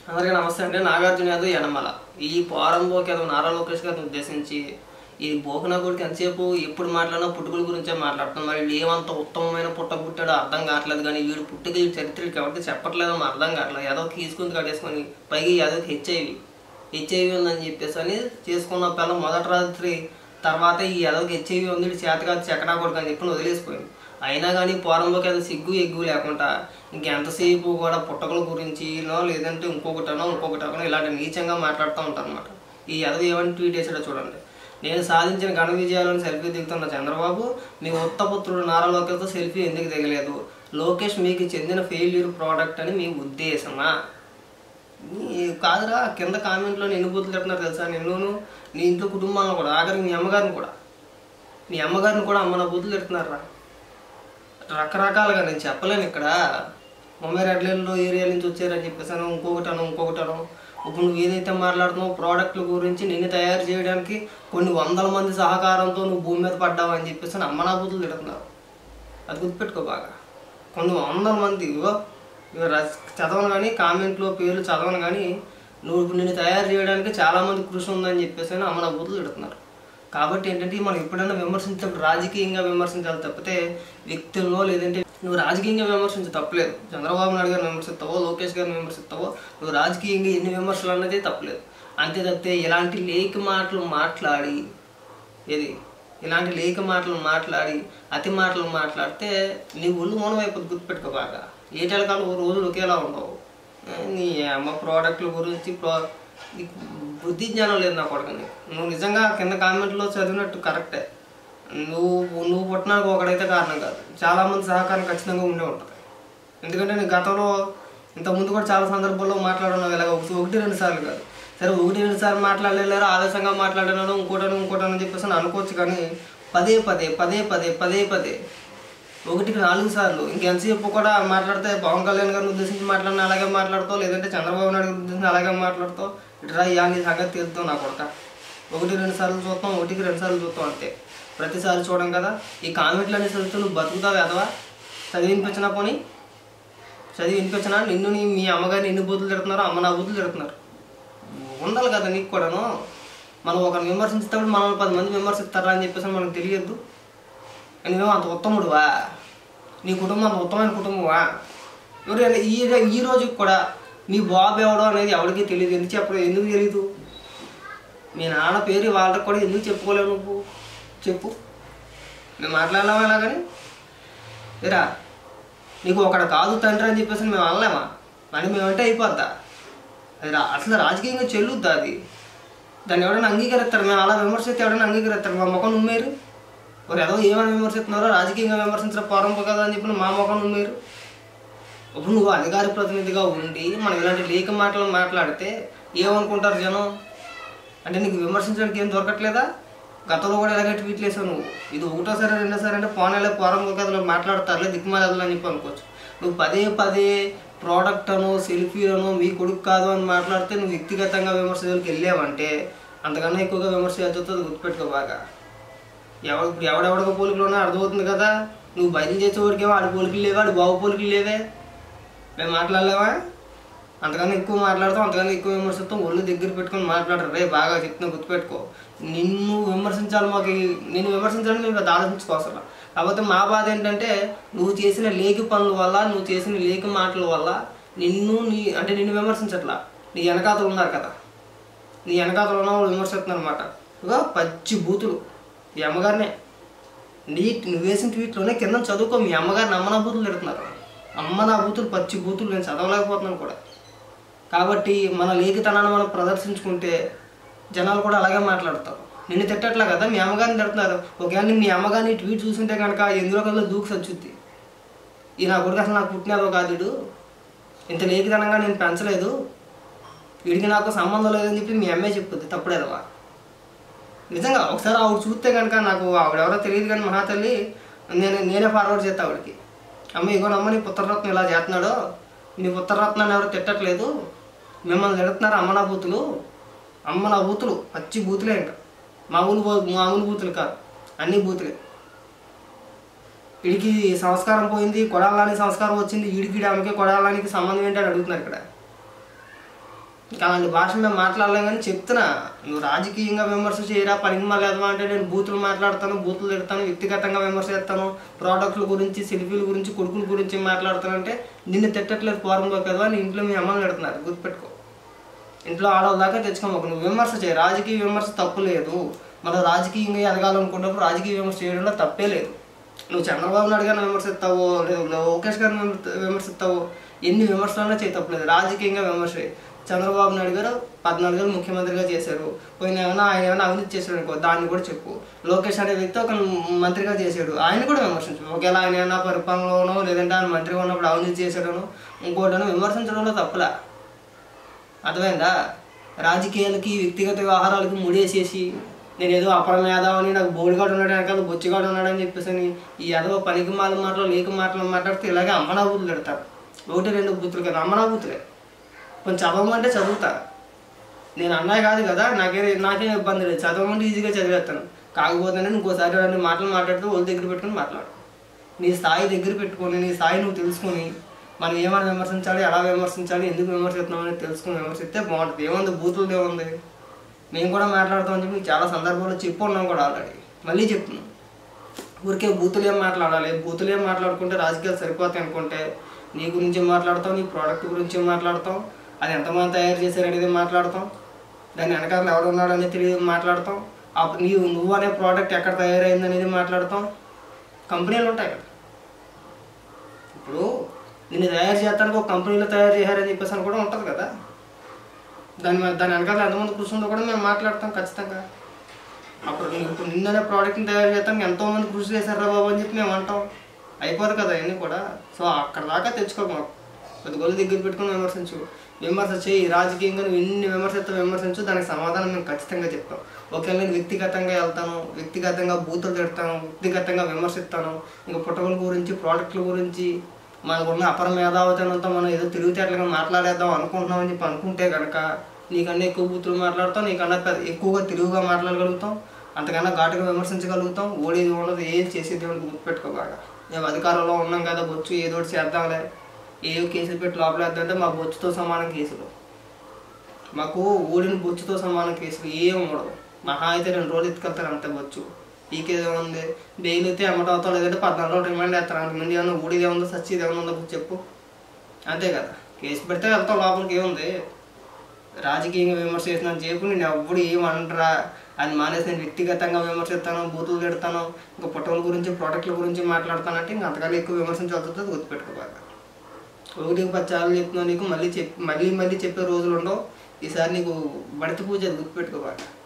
అందరికీ నమస్తే అండి నాగార్జున యాదవ్ యనమల ఈ పోరంబోకి ఏదో నారా లోకేష్ గారిని ఉద్దేశించి ఈ బోకనా కొడుకు ఎంతసేపు ఎప్పుడు మాట్లాడినా పుట్టుకల గురించే మాట్లాడుతున్నాం మరి వీడు ఏమంత ఉత్తమమైన పుట్ట పుట్టాడో అర్థం కావట్లేదు కానీ వీడు పుట్టుక ఈ చరిత్రకి ఎవరికి చెప్పట్లేదో మా అర్థం కావట్లేదు ఏదో తీసుకుని కట్టేసుకొని పైగా ఏదో హెచ్ఐవి హెచ్ఐవి ఉందని చెప్పేసి అని చేసుకున్న పిల్ల మొదటి రాత్రి తర్వాత ఈ ఏదోకి హెచ్ఐవి ఉంది వీడు చేత కాదు చెక్కడా కొడుకు అని చెప్పి వదిలేసిపోయింది అయినా కానీ పోరంలోకి అది సిగ్గు ఎగ్గు లేకుండా ఇంకెంతసేపు కూడా పుట్టకల గురించినో లేదంటే ఇంకొకటనో ఇంకొకటనో ఇలాంటి నీచంగా మాట్లాడుతూ ఉంటారు అనమాట ఈ ఎదవి ఏమని ట్వీట్ చేసాడో చూడండి నేను సాధించిన ఘన విజయాలను సెల్ఫీ దిగుతున్న చంద్రబాబు మీ ఉత్తపుత్రుడు నారా లోకేష్తో సెల్ఫీ ఎందుకు దిగలేదు లోకేష్ మీకు చెందిన ఫెయిల్యూర్ ప్రోడక్ట్ అని మీ ఉద్దేశమా నీ కాదురా కింద కామెంట్లో ఎన్ని బూతులు తిడుతున్నారు తెలుసా నిన్ను నీ ఇంట్లో కుటుంబాలను కూడా ఆఖరికి మీ అమ్మగారిని కూడా నీ అమ్మగారిని కూడా అమ్మ నా బూతులు తిడుతున్నారా రకరకాలుగా నేను చెప్పలేను ఇక్కడ ముంబై రెడ్లైన్లో ఏరియా నుంచి వచ్చారని చెప్పేసాను ఇంకొకటను ఇంకొకటను ఇప్పుడు నువ్వు ఏదైతే మాట్లాడుతున్నావు ప్రోడక్ట్ల గురించి నిన్ను తయారు చేయడానికి కొన్ని వందల మంది సహకారంతో నువ్వు భూమి మీద పడ్డావు అని చెప్పేసి అమ్మ నా బూతులు తిడుతున్నారు అది గుర్తుపెట్టుకో బాగా కొన్ని వందల మంది ఇగో ఇగో రచ- చదవను కానీ కామెంట్లో పేర్లు చదవను కానీ నువ్వు ఇప్పుడు నిన్ను తయారు చేయడానికి చాలా మంది కృషి ఉందని చెప్పేసి అని అమ్మ నా బూతులు తిడుతున్నారు కాబట్టి ఏంటంటే మనం ఎప్పుడైనా విమర్శించినప్పుడు రాజకీయంగా విమర్శించాలి తప్పితే వ్యక్తుల్లో లేదంటే నువ్వు రాజకీయంగా విమర్శించి తప్పలేదు చంద్రబాబు నాయుడు గారిని విమర్శిస్తావో లోకేష్ గారిని విమర్శిస్తావో నువ్వు రాజకీయంగా ఎన్ని విమర్శలు అన్నది తప్పలేదు అంతే తప్పితే ఇలాంటి లేకి మాటలు మాట్లాడి ఏది ఇలాంటి లేక మాటలు మాట్లాడి అతి మాటలు మాట్లాడితే నీ ఒళ్ళు మౌనం అయిపోతుంది గుర్తుపెట్టుకో బాగా ఏ టెలకాలు రోజులు ఒకేలా ఉండవు ఏ, నీ అమ్మ ప్రోడక్ట్ల గురించి ప్రో నీకు బుద్ధి జ్ఞానం లేదు నా కొడుకుని నువ్వు నిజంగా కింద కామెంట్లో చదివినట్టు కరెక్టే నువ్వు నువ్వు పుట్టినాక ఒకడైతే కారణం కాదు చాలామంది సహకారం ఖచ్చితంగా ఉండే ఉంటుంది ఎందుకంటే నేను గతంలో ఇంత ముందు కూడా చాలా సందర్భాల్లో మాట్లాడున్నావు ఇలాగ ఒకటి ఒకటి రెండు సార్లు కాదు సరే ఒకటి రెండు సార్లు మాట్లాడలేరు ఆలస్యంగా మాట్లాడినాను ఇంకోటను ఇంకోటని అని చెప్పేసి అని అనుకోవచ్చు కానీ పదే పదే పదే పదే పదే పదే ఒకటికి నాలుగు సార్లు ఇంకెంతసేపు కూడా మాట్లాడితే పవన్ కళ్యాణ్ గారిని ఉద్దేశించి మాట్లాడిన అలాగే మాట్లాడతావు లేదంటే చంద్రబాబు నాయుడు గారిని ఉద్దేశించి అలాగే మాట్లాడతావు ఇట్రా ఇయా నీ సంగతి తీరుతావు నా కొడక ఒకటి రెండు సార్లు చూస్తాం ఒకటికి రెండు సార్లు చూస్తాం అంతే ప్రతిసారి చూడం కదా ఈ కామెంట్లు అనే చదివితే నువ్వు బతుకుతావు ఎదవా చదివినిపించినా పోనీ చదివి వినిపించినా నిన్ను నీ మీ అమ్మగారిని ఎన్ని బూతులు తిడుతున్నారు అమ్మ నా బూతులు తిడుతున్నారు ఉండాలి కదా నీకు కూడాను మనం ఒకరిని విమర్శించేటప్పుడు మనల్ని పది మంది విమర్శిస్తారా అని చెప్పేసి మనకు తెలియద్దు నువ్వేమో అంత ఉత్తముడువా నీ కుటుంబం అంత ఉత్తమైన కుటుంబమా ఎవరైనా ఈ ఈ రోజుకి కూడా నీ బాబు ఎవడో అనేది ఎవరికి తెలియదు ఎందుకు చెప్పడం ఎందుకు తెలియదు మీ నాన్న పేరు వాళ్ళకి కూడా ఎందుకు చెప్పుకోలేవు నువ్వు చెప్పు మేము మాట్లాడలేమా ఇలాగని ఏరా నీకు ఒకడు కాదు తండ్రి అని చెప్పేసి మేము అనలేమా అని మేమంటే అయిపోద్దా అది రా- అసలు రాజకీయంగా చెల్లుద్దా అది దాన్ని ఎవడైనా అంగీకరిస్తారు మేము అలా విమర్శిస్తే ఎవడైనా అంగీకరిస్తారు మా ముఖం నుమ్మేరు మరి ఏదో ఏమైనా విమర్శిస్తున్నారో రాజకీయంగా విమర్శించడం పొరంపు కదా అని చెప్పి మా ముఖం నుమ్మేరు ఇప్పుడు నువ్వు అధికార ప్రతినిధిగా ఉండి మనం ఇలాంటి లేక మాటలు మాట్లాడితే ఏమనుకుంటారు జనం అంటే నీకు విమర్శించడానికి ఏం దొరకట్లేదా గతంలో కూడా ఇలాగే ట్వీట్లు వేసావు నువ్వు ఇది ఒకటోసారి రెండోసారి అంటే పోనేలే పోరం కథలో మాట్లాడతారులే దిక్కుమాలదులు అని చెప్పి అనుకోవచ్చు నువ్వు పదే పదే ప్రోడక్ట్ అను సెల్ఫీ అను మీ కొడుకు కాదు అని మాట్లాడితే నువ్వు వ్యక్తిగతంగా విమర్శలకు వెళ్ళావంటే అంతకన్నా ఎక్కువగా విమర్శ వెళ్తుంది గుర్తుపెట్టుకో బాగా ఎవడు ఇప్పుడు ఎవడెవడక పోలికలు ఉన్నా అర్థమవుతుంది కదా నువ్వు బయలు చేసేవాడికేమో ఆడి పోలికలు లేవా ఆడి బాబు పోలికలు లేవే మేము మాట్లాడలేవా అంతకన్నా ఎక్కువ మాట్లాడతాం అంతకన్నా ఎక్కువ విమర్శిస్తాం ఒళ్ళు దగ్గర పెట్టుకొని మాట్లాడరు రే బాగా చెప్తున్నా గుర్తుపెట్టుకో నిన్ను విమర్శించాలి మాకు ఈ- నిన్ను విమర్శించాలని మేము పెద్ద ఆలోచించుకోవసరం కాకపోతే మా బాధ ఏంటంటే నువ్వు చేసిన లేకి పనుల వల్ల నువ్వు చేసిన లేకి మాటల వల్ల నిన్ను నీ అంటే నిన్ను విమర్శించట్లా నీ వెనకాతలు ఉన్నారు కదా నీ వెనకాతలు ఉన్న వాళ్ళు విమర్శిస్తున్నారు అనమాట ఇక పచ్చి బూతులు ఈ అమ్మగారినే నీ నువ్వు వేసిన ట్వీట్లోనే కింద చదువుకో మీ అమ్మగారిని అమ్మ నా బూతులు తిడుతున్నారు అమ్మ నా బూతులు పచ్చి బూతులు నేను చదవలేకపోతున్నాను కూడా కాబట్టి మన లేఖితనాన్ని మనం ప్రదర్శించుకుంటే జనాలు కూడా అలాగే మాట్లాడతారు నిన్ను తిట్టట్లా కదా మీ అమ్మగారిని తిడుతున్నారు ఒకవేళ మీ అమ్మగారిని ట్వీట్ చూస్తుంటే కనుక ఎందులో కల్లా దూకు సచ్చుద్ది ఈ నా కొడుకు అసలు నాకు పుట్టినదో కాదు వీడు. ఇంత లేఖితనంగా నేను పెంచలేదు వీడికి నాకు సంబంధం లేదని చెప్పి మీ అమ్మే చెప్పుద్ది తప్పుడేదవా నిజంగా ఒకసారి ఆవిడ చూస్తే కనుక నాకు ఆవిడెవరో తెలియదు కానీ మహాతల్లి నేను నేనే ఫార్వర్డ్ చేస్తా ఆవిడకి అమ్మ ఇగోనమ్మ నీ పుత్రరత్నం ఇలా చేస్తున్నాడు నీ పుత్రరత్నాన్ని ఎవరు తిట్టట్లేదు మిమ్మల్ని తిడుతున్నారు అమ్మ నా బూతులు అమ్మ నా బూతులు పచ్చి బూతులే ఇంకా మామూలు బూ- మామూలు బూతులు కాదు అన్ని బూతులే వీడికి సంస్కారం పోయింది కొడాలని సంస్కారం వచ్చింది వీడికి ఆమెకి కొడాలానికి సంబంధం ఏంటి అని అడుగుతున్నారు ఇక్కడ ఇంకా అలాంటి భాష మేము మాట్లాడలేం కానీ చెప్తున్నా నువ్వు రాజకీయంగా విమర్శ చేయరా పనికి మళ్ళీ అంటే నేను బూతులు మాట్లాడతాను బూతులు తిడతాను వ్యక్తిగతంగా విమర్శ చేస్తాను ప్రోడక్ట్ల గురించి సెల్ఫీల గురించి కొడుకుల గురించి మాట్లాడతానంటే నిన్ను తిట్టట్లేదు ఫారంలో కదా నీ ఇంట్లో మీ అమ్మని తిడుతున్నారు గుర్తుపెట్టుకో ఇంట్లో ఆడవాళ్ళ దాకా తెచ్చుకోమాకు నువ్వు విమర్శ చేయి రాజకీయ విమర్శ తప్పు లేదు మనం రాజకీయంగా ఎదగాలనుకున్నప్పుడు రాజకీయ విమర్శ చేయడంలో తప్పే లేదు నువ్వు చంద్రబాబు నాయుడు గారిని విమర్శిస్తావో లేదు లోకేష్ గారిని విమర్శ- విమర్శిస్తావో ఎన్ని విమర్శలన్నా చేయి తప్పలేదు రాజకీయంగా విమర్శ చేయి. చంద్రబాబు నాయుడు గారు పద్నాలుగు వేలు ముఖ్యమంత్రిగా చేశారు పోయిన ఏమైనా ఆయన ఏమైనా అవినీతి చేశాడు అనుకో దాన్ని కూడా చెప్పు లోకేష్ అనే వ్యక్తి ఒక మంత్రిగా చేశాడు ఆయన కూడా విమర్శించు ఒకవేళ ఆయన ఏమైనా పరిపాలనలోనో లేదంటే ఆయన మంత్రిగా ఉన్నప్పుడు అవినీతి చేశాడనో ఇంకోటనో విమర్శించడంలో తప్పులా అర్థమైందా రాజకీయాలకి వ్యక్తిగత వ్యవహారాలకి ముడేసేసి నేను ఏదో అపరమేధావని నాకు బోడిగాడు ఉన్నాడు వెనకాల బొచ్చిగాడు ఉన్నాడు అని చెప్పేసి అని ఈ ఏదో పనికి మాల మాటలు లేక మాటలు మాట్లాడితే ఇలాగే అమ్మనా బూతులు పెడతారు ఒకటి రెండు బూతులు కదా అమ్మనా బూతులే కొంచెం చదవమంటే చదువుతా నేను అన్నాయి కాదు కదా నాకే నాకేం ఇబ్బంది లేదు చదవమంటే ఈజీగా చదివేస్తాను కాకపోతే నేను ఇంకోసారి రెండు మాటలు మాట్లాడితే వాళ్ళ దగ్గర పెట్టుకుని మాట్లాడు నీ స్థాయి దగ్గర పెట్టుకొని నీ స్థాయి నువ్వు తెలుసుకొని మనం ఏమైనా విమర్శించాలి ఎలా విమర్శించాలి ఎందుకు విమర్శిస్తున్నాం అనేది తెలుసుకుని విమర్శిస్తే బాగుంటుంది ఏముంది బూతులు ఏముంది మేము కూడా మాట్లాడతామని చెప్పి మీకు చాలా సందర్భాల్లో చెప్పు ఉన్నాం కూడా ఆల్రెడీ మళ్ళీ చెప్తున్నాం ఊరికే బూతులు ఏం మాట్లాడాలి బూతులు ఏం మాట్లాడుకుంటే రాజకీయాలు సరిపోతాయి అనుకుంటే నీ గురించి మాట్లాడతాం నీ ప్రోడక్ట్ గురించి మాట్లాడతాం అది ఎంతమంది తయారు చేశారు అనేది మాట్లాడతాం దాని వెనకాల ఎవడు ఉన్నాడు అనేది తెలియదు మాట్లాడతాం అప్పుడు నీ నువ్వు అనే ప్రోడక్ట్ ఎక్కడ తయారైంది అనేది మాట్లాడతాం కంపెనీలు ఉంటాయి కదా ఇప్పుడు నిన్ను తయారు చేస్తానికి ఒక కంపెనీలో తయారు చేశారని చెప్పేసి అని కూడా ఉంటుంది కదా దాని మీద- దాని వెనకాల ఎంతమంది కృషి కూడా మేము మాట్లాడతాం ఖచ్చితంగా అప్పుడు నీకు ఇప్పుడు నిన్ననే ప్రోడక్ట్ని తయారు చేస్తానికి ఎంతో మంది కృషి చేశారా బాబు అని చెప్పి మేము అంటాం అయిపోదు కదా అవన్నీ కూడా సో అక్కడ దాకా తెచ్చుకో మాకు కొద్ది గొల్లు దగ్గర పెట్టుకుని విమర్శించు విమర్శ చేయి రాజకీయంగా నువ్వు ఎన్ని విమర్శిస్తే విమర్శించు దానికి సమాధానం మేము ఖచ్చితంగా చెప్తాం ఒకవేళ నేను వ్యక్తిగతంగా వెళ్తాను వ్యక్తిగతంగా బూతులు తిడతాను వ్యక్తిగతంగా విమర్శిస్తాను ఇంకా పుట్టగల గురించి ప్రోడక్ట్ల గురించి మనకున్న అపర మేధావితనంతో మనం ఏదో తెలివితేటలుగా మాట్లాడేద్దాం అనుకుంటున్నాం అని చెప్పి అనుకుంటే కనుక నీకన్నా ఎక్కువ బూతులు మాట్లాడతాం నీకన్నా పెద్ద ఎక్కువగా తెలివిగా మాట్లాడగలుగుతాం అంతకన్నా ఘాటుగా విమర్శించగలుగుతాం ఓడేది ఉండదు ఏం చేసేది ఉండదు గుర్తుపెట్టుకో బాగా మేము అధికారంలో ఉన్నాం కదా బొచ్చు ఏదో ఒకటి చేద్దాంలే ఏదో కేసులు పెట్టి లోపలేద్దంటే మా బొచ్చుతో సమానం కేసులు మాకు ఓడిన బొచ్చుతో సమానం కేసులు ఏం ఉండదు మహా అయితే రెండు రోజులు ఎత్తుకెళ్తారు అంతే బొచ్చు పీకేదే ఉంది బెయిల్ అయితే అమ్మటం అవుతాం లేదంటే పద్నాలుగు రోజులు రిమాండ్ వేస్తారు అంతమంది ఏమన్నా ఊడిది ఏముందో సచ్చిది ఏమన్నా ఉందో చెప్పు అంతే కదా కేసు పెడితే వెళ్తాం లోపలికి ఏముంది రాజకీయంగా విమర్శ చేసిన చెప్పు నేను ఎప్పుడు ఏమనరా అది మానేసి నేను వ్యక్తిగతంగా విమర్శిస్తాను బూతులు తిడతాను ఇంకా పుట్టల గురించి ప్రోడక్ట్ల గురించి మాట్లాడతానంటే ఇంకా అంతకన్నా ఎక్కువ విమర్శించాల్సి వస్తుంది గుర్తుపెట్టుకోబాగా ఒకటికి పది సార్లు చెప్తున్నావు నీకు మళ్ళీ చెప్పి మళ్ళీ మళ్ళీ చెప్పే రోజులు ఉండవు ఈసారి నీకు బడిత పూజ అది గుర్తుపెట్టుకోబాగా